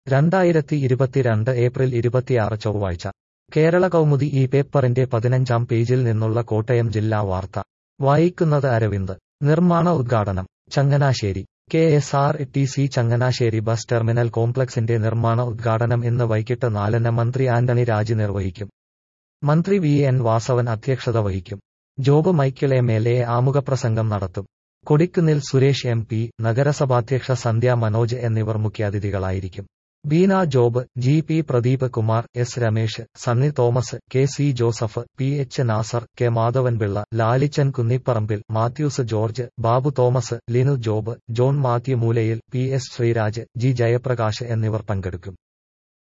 രണ്ടായിരത്തി ഇരുപത്തിരണ്ട് ഏപ്രിൽ ഇരുപത്തിയാറ് ചൊവ്വാഴ്ച കേരള കൗമുദി ഈ പേപ്പറിന്റെ പതിനഞ്ചാം പേജിൽ നിന്നുള്ള കോട്ടയം ജില്ലാ വാർത്ത വായിക്കുന്നത് അരവിന്ദ് നിർമ്മാണ ഉദ്ഘാടനം Changanassery K S R T C Changanassery bus terminal കോംപ്ലക്സിന്റെ നിർമ്മാണ ഉദ്ഘാടനം ഇന്ന് വൈകിട്ട് നാലിന് മന്ത്രി ആന്റണി രാജ് നിർവഹിക്കും മന്ത്രി വി എൻ വാസവൻ അധ്യക്ഷത വഹിക്കും Job Michael M L A ആമുഖപ്രസംഗം നടത്തും കൊടിക്കുന്നിൽ സുരേഷ് എം പി നഗരസഭാധ്യക്ഷ സന്ധ്യ മനോജ് എന്നിവർ മുഖ്യാതിഥികളായിരിക്കും Beena Job G P Pradeep Kumar S Ramesh Sunny Thomas K C Joseph P H Nasar K Madhavanpillai Lalichan Kunnipparambil Mathews George Babu Thomas Linu Job John Mathew Moolayil P S Sreeraj G Jayaprakash എന്നിവർ പങ്കെടുക്കും